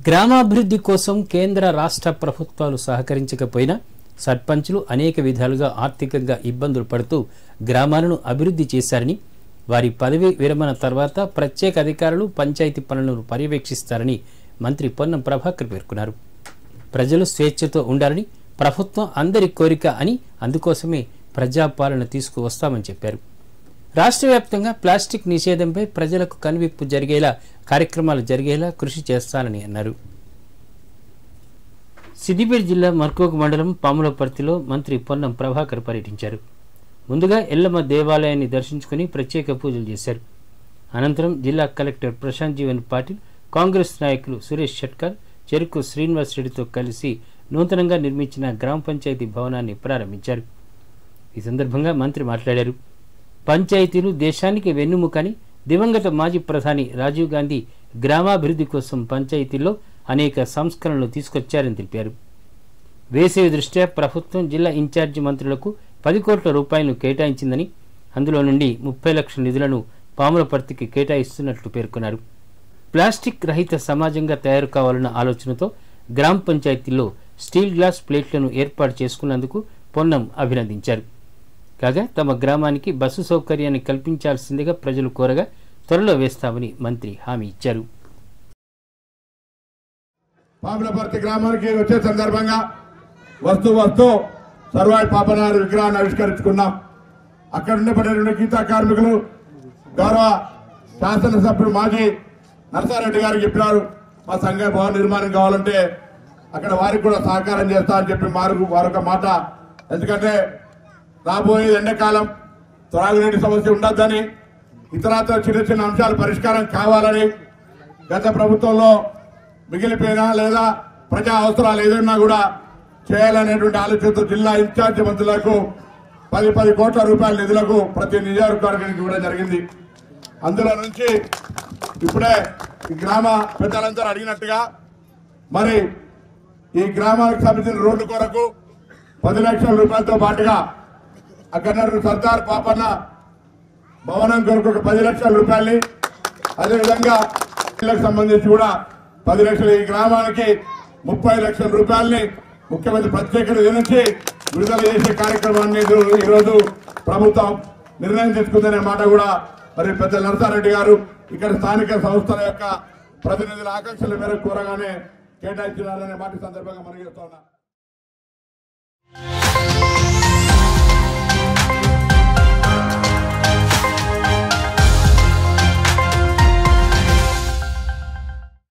గ్రామాభివృద్ధి కోసం కేంద్ర రాష్ట్ర ప్రభుత్వాలు సహకరించకపోయినా సర్పంచులు అనేక విధాలుగా ఆర్థికంగా ఇబ్బందులు పడుతూ గ్రామాలను అభివృద్ధి చేశారని వారి పదవి విరమణ తర్వాత ప్రత్యేక అధికారులు పంచాయతీ పనులను పర్యవేక్షిస్తారని మంత్రి పొన్నం ప్రభాకర్ పేర్కొన్నారు ప్రజలు స్వేచ్ఛతో ఉండాలని ప్రభుత్వం అందరి కోరిక అని అందుకోసమే ప్రజాపాలన తీసుకువస్తామని చెప్పారు రాష్ట్ర వ్యాప్తంగా ప్లాస్టిక్ నిషేధంపై ప్రజలకు కనువిప్పు జరిగేలా కార్యక్రమాలు జరిగేలా కృషి చేస్తానని అన్నారు సిద్దిపేట జిల్లా మర్కోక్ మండలం పాములపర్తిలో మంత్రి పొన్నం ప్రభాకర్ పర్యటించారు ముందుగా ఎల్లమ్మ దేవాలయాన్ని దర్శించుకుని ప్రత్యేక పూజలు చేశారు అనంతరం జిల్లా కలెక్టర్ ప్రశాంత్ జీవన్ పాటిల్ కాంగ్రెస్ నాయకులు సురేష్ షట్కర్ చెరుకు శ్రీనివాస్ రెడ్డితో కలిసి నూతనంగా నిర్మించిన గ్రామ పంచాయతీ భవనాన్ని ప్రారంభించారు ఈ సందర్భంగా మంత్రి మాట్లాడారు పంచాయతీలు దేశానికి వెన్నుముకని దివంగత మాజీ ప్రధాని రాజీవ్ గాంధీ గ్రామాభివృద్ధి కోసం పంచాయతీల్లో అనేక సంస్కరణలు తీసుకొచ్చారని తెలిపారు వేసవి దృష్ట్యా ప్రభుత్వం జిల్లా ఇన్ఛార్జి మంత్రులకు పది కోట్ల రూపాయలను కేటాయించిందని అందులో నుండి ముప్పై లక్షల నిధులను పాములపర్తికి కేటాయిస్తున్నట్లు పేర్కొన్నారు ప్లాస్టిక్ రహిత సమాజంగా తయారు కావాలన్న ఆలోచనతో గ్రామ పంచాయతీల్లో స్టీల్ గ్లాస్ ప్లేట్లను ఏర్పాటు చేసుకున్నందుకు పొన్నం అభినందించారు కాగా తమ గ్రామానికి బస్సు సౌకర్యాన్ని కల్పించాల్సిందిగా ప్రజలు కోరగా త్వరలో వేస్తామని మంత్రి హామీ ఇచ్చారు పాపలపర్తి గ్రామానికి వచ్చే సందర్భంగా వస్తూ వస్తూ సర్వాయి పాపనారు విగ్రహాన్ని ఆవిష్కరించుకున్నాం అక్కడ ఉండబడిన గీతా కార్మికులు గౌరవ శాసనసభ్యుడు మాజీ నరసారెడ్డి గారు చెప్పినారు మా సంఘ భవన నిర్మాణం కావాలంటే అక్కడ వారికి కూడా సహకారం చేస్తా అని చెప్పి మారు వారొక మాట ఎందుకంటే రాబోయే ఎండాకాలం త్రాగునీటి సమస్య ఉండొద్దని ఇతరత్ర చిన్న చిన్న అంశాలు పరిష్కారం కావాలని గత ప్రభుత్వంలో మిగిలిపోయినా లేదా ప్రజా అవసరాలు ఏదైనా కూడా చేయాలనేటువంటి ఆలోచనతో జిల్లా ఇన్ఛార్జి మంత్రులకు పది పది కోట్ల రూపాయల నిధులకు ప్రతి నియోజకవర్గానికి ఇవ్వడం జరిగింది అందులో నుంచి ఇప్పుడే ఈ గ్రామ పెద్దలందరూ అడిగినట్టుగా మరి ఈ గ్రామానికి సంబంధించిన రోడ్డు కొరకు పది లక్షల రూపాయలతో పాటుగా అక్కడ సర్దార్ పాపన్న భవనం కొరకు ఒక పది లక్షల రూపాయల్ని అదేవిధంగా ఇళ్లకు సంబంధించి కూడా పది లక్షల ఈ గ్రామానికి ముప్పై లక్షల రూపాయల్ని ముఖ్యమంత్రి ప్రత్యేక నిధి నుంచి విడుదల చేసే కార్యక్రమాన్ని ఈరో- ఈరోజు ప్రభుత్వం నిర్ణయం తీసుకుందనే మాట కూడా మరి పెద్ద నరసారెడ్డి గారు ఇక్కడ స్థానిక సంస్థల యొక్క ప్రతినిధుల ఆకాంక్షల మేరకు కోరగానే కేటాయించినారనే మాట ఈ సందర్భంగా మనం చేస్తా ఉన్నా